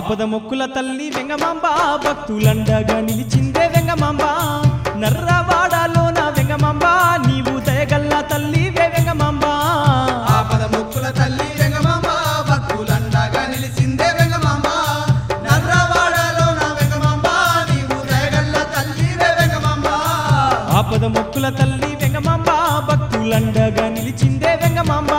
ఆపద మొక్కుల తల్లి వెంగమాంబ భక్తులండగా నిలిచిందే వెంగమాంబ నర్రవాడలోన వెంగమాంబ నీవు దయగల్ల తల్లి వే వెంగమాంబ ఆపద ముక్కుల తల్లి వెంగమాంబ భక్తులండగా నిలిసిందే వెంగమాంబ నర్రవాడలో నా వెంగమాంబ నీవు దయగల్ల తల్లి వెంగమాంబ ఆపద మొక్కుల తల్లి వెంగమాంబ భక్తులండగా నిలిచిందే వెంగమాంబ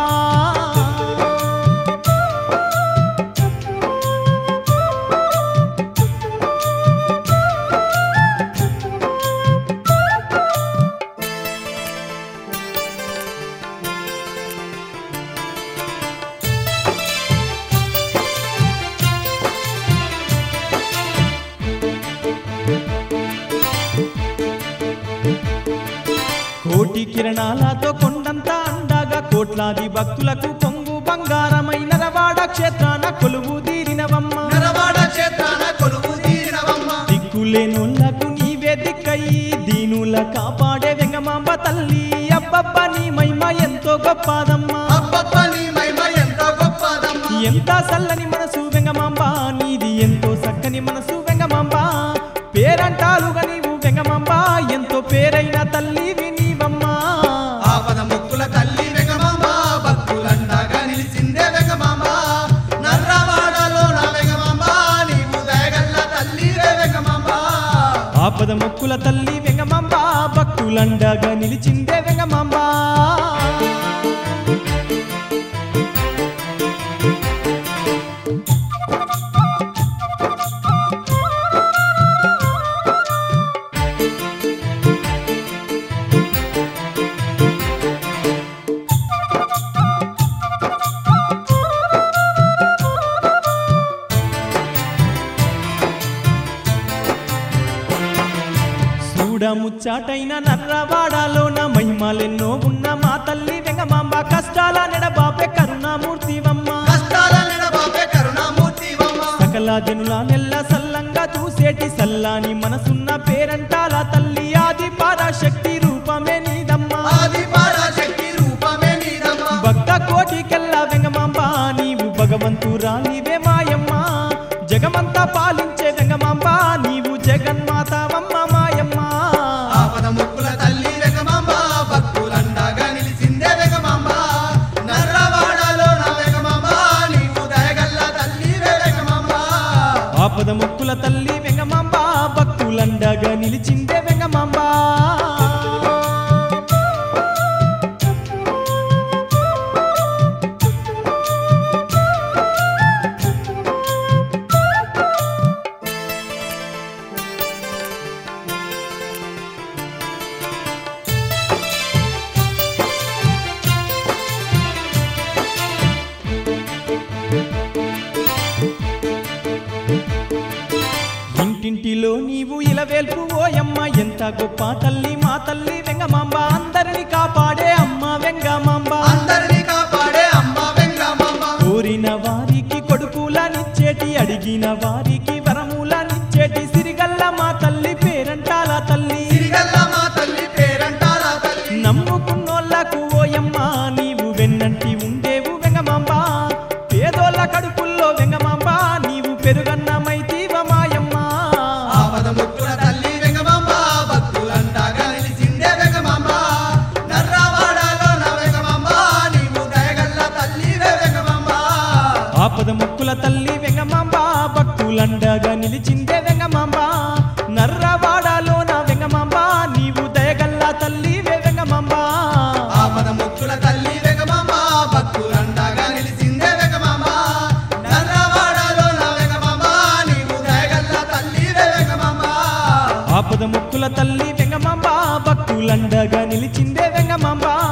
కోటి కిరణాలతో కొండంత అండగా కోట్లాది భక్తులకు పొంగు బంగారమైన రవాడ క్షేత్రాన కొలువు తీరినవమ్మ నరవాడ క్షేత్రాన కొలువు తీరినవమ్మ దిక్కులేనోళ్లకు నీవే దిక్కయి దీనుల కాపాడే వెంగమాంబ తల్లి అబ్బబ్బ నీ మహిమ ఎంతో గొప్పదమ్మా అబ్బబ్బ నీ మహిమ ఎంత గొప్పదమ్మ ఎంత చల్లని మనసు వెంగమాంబ నీది ఎంతో చక్కని మనసు వెంగమాంబ పేరంటాలుగా నీవు వెంగమాంబ ఎంతో పేరైన తల్లి నీవమ్మా ఆపద ముక్కుల తల్లి వెంగమాంబ భక్తులండగా నిలిసిందే వెంగమాంబ నర్రవాడలో నా వెంగమాంబ నీవు దయగల్ల తల్లి వెంగమాంబ ఆపద మొక్కుల తల్లి వెంగమాంబ భక్తులండగా నిలిచిందే వెంగమాంబ చూడముచ్చాటైన నర్రవాడలోన మహిమలెన్నో ఉన్న మా తల్లి వెంగమాంబ కష్టాల నెడబాపే కరుణామూర్తివమ్మ కష్టాల నిడబాపే కరుణామూర్తివమ్మ సకల జనుల నెల్ల సల్లంగా చూసేటి సల్లాని మనసున్న పేరంటాల తల్లి ఆది పరాశక్తి రూపమే నీదమ్మా ఆది పరాశక్తి రూపమే నీదమ్మ భక్త కోటికెల్ల వెంగమాంబ నీవు భగవంతురాలివే మాయమ్మ జగమంతా పాలించే వెంగమాంబ నీవు జగన్మాతావమ్మ మాయమ్మ ఆపద ముక్కుల తల్లి వెంగమాంబ భక్తులండగా నిలిసిందే వెంగమాంబ నర్రవాడలో నా వెంగమాంబ నీవు దయగల్ల తల్లి వెంగమాంబ ఆపద ముక్కుల తల్లి వెంగమాంబ భక్తులండగా నిలిచిందే వెంగమాంబ ఇంటింటిలో నీవు ఇలవేల్పు ఓయమ్మ ఎంత గొప్ప తల్లి మా తల్లి వెంగమాంబ అందరిని కాపాడే అమ్మ వెంగమాంబ అందరినీ కాపాడే అమ్మ వెంగమాంబ కోరిన వారికి కొడుకులనిచ్చేటి అడిగిన వారికి వరములనిచ్చేటి సిరిగల్ల మా తల్లి పేరంటాల తల్లి సిరిగల్ల మా తల్లి పేరంటాల తల్లి నమ్ముకున్నోళ్ళకు ఓయమ్మ నీవు వెన్నంటి ఉండేవు వెంగమాంబ పేదోళ్ళ కడుపుల్లో వెంగమాంబ నీవు పెరుగన్నమైతీవ మాయమ్మ ఆపద ముక్కుల తల్లి వెంగమాంబ భక్తులండగా నిలిసిందే వెంగమాంబ నర్రవాడలో నా వెంగమాంబ నీవు దయగల్ల తల్లి వెంగమాంబ ఆపద ముక్కుల తల్లి వెంగమాంబ భక్తులండగా నిలిచిందే వెంగమాంబ నర్రవాడలో నా వెంగమాంబ నీవు దయగల్ల తల్లి వెంగమాంబ ఆపద ముక్కుల తల్లి వెంగమాంబ భక్తులండగా నిలిసిందే వెంగమాంబ నర్రవాడలో నా వెంగమాంబ నీవు దయగల్ల తల్లి వెంగమాంబ ఆపద ముక్కుల తల్లి వెంగమాంబ భక్తులండగా నిలిచిందే వెంగమాంబ